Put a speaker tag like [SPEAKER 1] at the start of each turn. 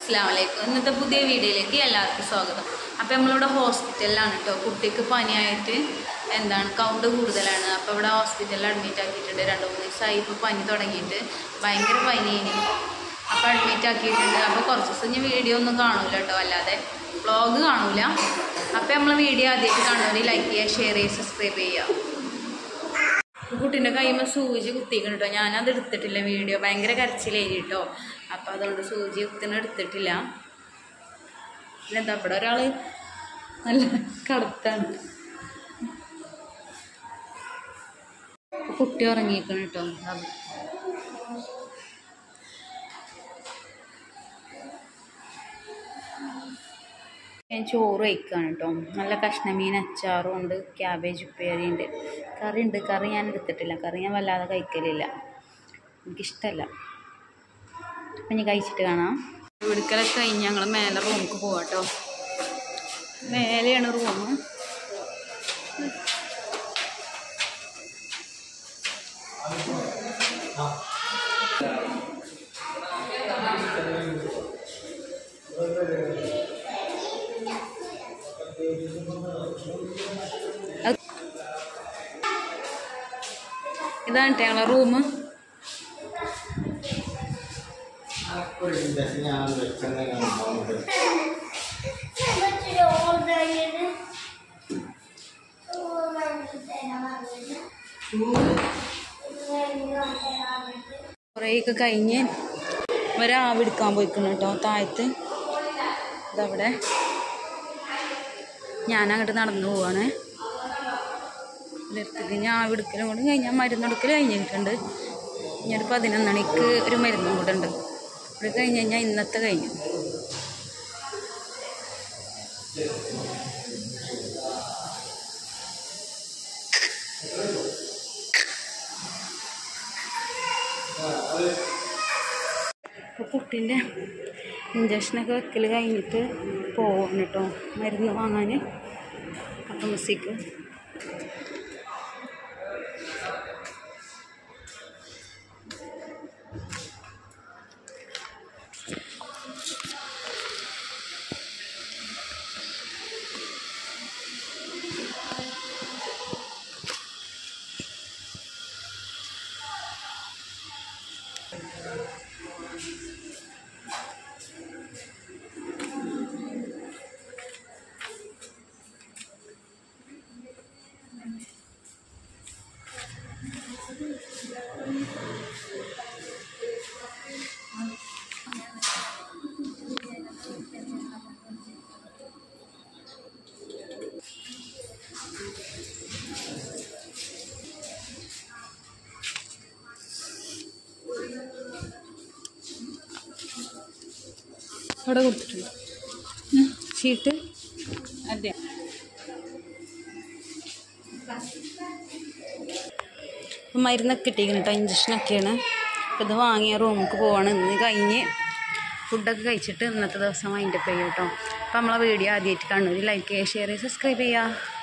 [SPEAKER 1] അസ്സാം വലൈക്കും ഇന്നത്തെ പുതിയ വീഡിയോയിലേക്ക് എല്ലാവർക്കും സ്വാഗതം അപ്പോൾ നമ്മളിവിടെ ഹോസ്പിറ്റലിലാണ് കേട്ടോ കുട്ടിക്ക് പനിയായിട്ട് എന്താണ് കൗണ്ട് കൂടുതലാണ് അപ്പോൾ ഇവിടെ ഹോസ്പിറ്റലിൽ അഡ്മിറ്റ് ആക്കിയിട്ടുണ്ട് രണ്ട് മൂന്ന് ദിവസമായി ഇപ്പോൾ പനി തുടങ്ങിയിട്ട് ഭയങ്കര പനിയിനി അപ്പോൾ അഡ്മിറ്റ് ആക്കിയിട്ടുണ്ട് അപ്പോൾ കുറച്ച് ദിവസം ഇനി വീഡിയോ ഒന്നും കാണൂല കേട്ടോ അല്ലാതെ വ്ളോഗ് കാണൂല അപ്പോൾ നമ്മൾ വീഡിയോ ആദ്യമായിട്ട് കാണുന്നവർ ലൈക്ക് ചെയ്യുക ഷെയർ ചെയ്യുക സബ്സ്ക്രൈബ് ചെയ്യുക കുട്ടീൻ്റെ കൈമ സൂചി കുത്തിക്കണം കേട്ടോ ഞാനത് എടുത്തിട്ടില്ല വീഡിയോ ഭയങ്കര കരച്ചിലേരി കേട്ടോ അപ്പോൾ അതുകൊണ്ട് സൂചി കുത്തിന് എടുത്തിട്ടില്ല പിന്നെന്താ ഇവിടെ ഒരാൾ നല്ല കടുത്താണ് അപ്പൊ കുട്ടി ഉറങ്ങിക്കണം കേട്ടോ അത് ഞാൻ ചോറ് വയ്ക്കുകയാണ് കേട്ടോ നല്ല കഷ്ണമീൻ അച്ചാറും ഉണ്ട് ക്യാബേജ് ഉപ്പേരി ഉണ്ട് കറി ഉണ്ട് കറി ഞാൻ എടുത്തിട്ടില്ല കറി ഞാൻ വല്ലാതെ കഴിക്കലില്ല എനിക്കിഷ്ടമല്ല അപ്പം ഇനി കഴിച്ചിട്ട് കാണാം എടുക്കലൊക്കെ കഴിഞ്ഞ് ഞങ്ങൾ മേലെ റൂമിലേക്ക് പോവാം കേട്ടോ മേലെയാണ് റൂം ഇതാണ് കേട്ടോ ഞങ്ങളെ റൂം കുറേയൊക്കെ കഴിഞ്ഞ് ഒരാവ് എടുക്കാൻ പോയിക്കണം കേട്ടോ താഴത്ത് ഇതവിടെ ഞാൻ അങ്ങോട്ട് നടന്നു പോവാണ് ഇതെടുത്തിട്ട് ഞാൻ ആവി എടുക്കലും കൂടി കഴിഞ്ഞാൽ മരുന്നെടുക്കൽ കഴിഞ്ഞിട്ടുണ്ട് ഇനി ഒരു പതിനൊന്ന് മണിക്ക് ഒരു മരുന്നും കൂടെ ഉണ്ട് ഇത് കഴിഞ്ഞ് കഴിഞ്ഞാൽ ഇന്നത്തെ കഴിഞ്ഞു അപ്പോൾ കുട്ടീൻ്റെ ഇഞ്ചക്ഷനൊക്കെ വെക്കൽ കഴിഞ്ഞിട്ട് പോവാണ് കേട്ടോ മരുന്ന് വാങ്ങാൻ ഫാർമസിക്ക് അവിടെ കൊടുത്തിട്ടുണ്ട് ഷീട്ട് അതെ അപ്പം മരുന്നൊക്കെ കിട്ടിയിരിക്കുന്നു കേട്ടോ ഇഞ്ചക്ഷനൊക്കെയാണ് അപ്പോൾ ഇത് വാങ്ങിയ റൂമിലേക്ക് പോവാണ് ഇന്ന് കഴിഞ്ഞ് ഫുഡൊക്കെ കഴിച്ചിട്ട് ഇന്നത്തെ ദിവസം അതിൻ്റെ പെയ്യും കേട്ടോ അപ്പോൾ നമ്മളെ വീഡിയോ ആദ്യമായിട്ട് കാണുന്നവർ ലൈക്ക് ചെയ്യുക ഷെയർ ചെയ്യുക സബ്സ്ക്രൈബ് ചെയ്യുക